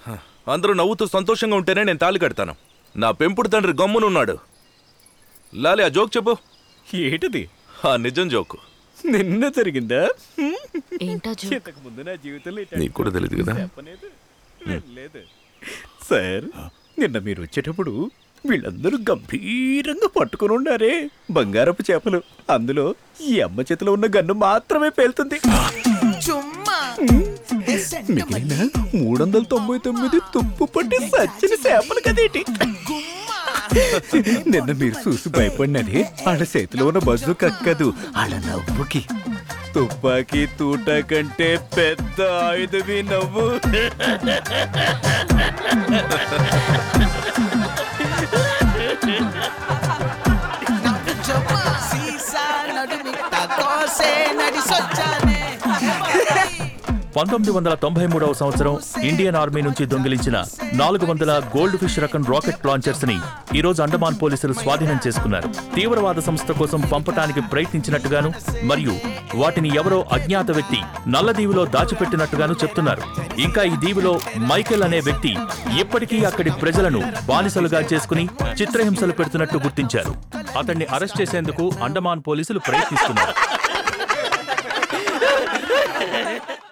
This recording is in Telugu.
అందరూ నవ్వుతూ సంతోషంగా ఉంటేనే నేను తాళి కడతాను నా పెంపుడు తండ్రి గమ్మునున్నాడు లాలి ఆ జోక్ చెప్పు ఏటిది ఆ నిజం జోకు నిన్న జరిగిందా ఏంటా జో ఇంతకు ముందు నా జీవితంలో ఇట్లాంటి నీకు కూడా తెలియదు కదా చెప్పలేదు. లేదు సార్ నిన్న మీరు వచ్చేటప్పుడు వీళ్ళందరూ గంభీరంగా పట్టుకుని ఉన్నారే బంగారపు చేపలు అందులో ఈ అమ్మ చేతిలో ఉన్న గన్ను మాత్రమే పేలుతుంది చుమ్మా మిగిలిన మూడు వందల తొంభై తొమ్మిది తుప్పు పట్టి సచ్చిన చేపలు కదేటి నిన్న మీరు చూసి భయపడినది వాళ్ళ చేతిలో ఉన్న బజ్జు కక్కదు వాళ్ళ నవ్వుకి తుపాకీ తూట కంటే పెద్ద ఆయుధవి నవ్వు చుమ్మా సీసా నడుమిట్ట దోసే నడిసొచ్చానే పంతొమ్మిది వందల తొంభై మూడవ సంవత్సరం ఇండియన్ ఆర్మీ నుంచి దొంగిలించిన నాలుగు వందల గోల్డ్ ఫిష్ రకం రాకెట్ లాంచర్స్ ని ఈ రోజు అండమాన్ పోలీసులు స్వాధీనం చేసుకున్నారు తీవ్రవాద సంస్థ కోసం పంపటానికి ప్రయత్నించినట్టుగాను మరియు వాటిని ఎవరో అజ్ఞాత వ్యక్తి నల్లదీవిలో దాచిపెట్టినట్టుగాను చెప్తున్నారు ఇంకా ఈ దీవిలో మైకేల్ అనే వ్యక్తి ఇప్పటికీ అక్కడి ప్రజలను బానిసలుగా చేసుకుని చిత్రహింసలు పెడుతున్నట్టు గుర్తించారు అతన్ని అరెస్ట్ చేసేందుకు అండమాన్ పోలీసులు ప్రయత్నిస్తున్నారు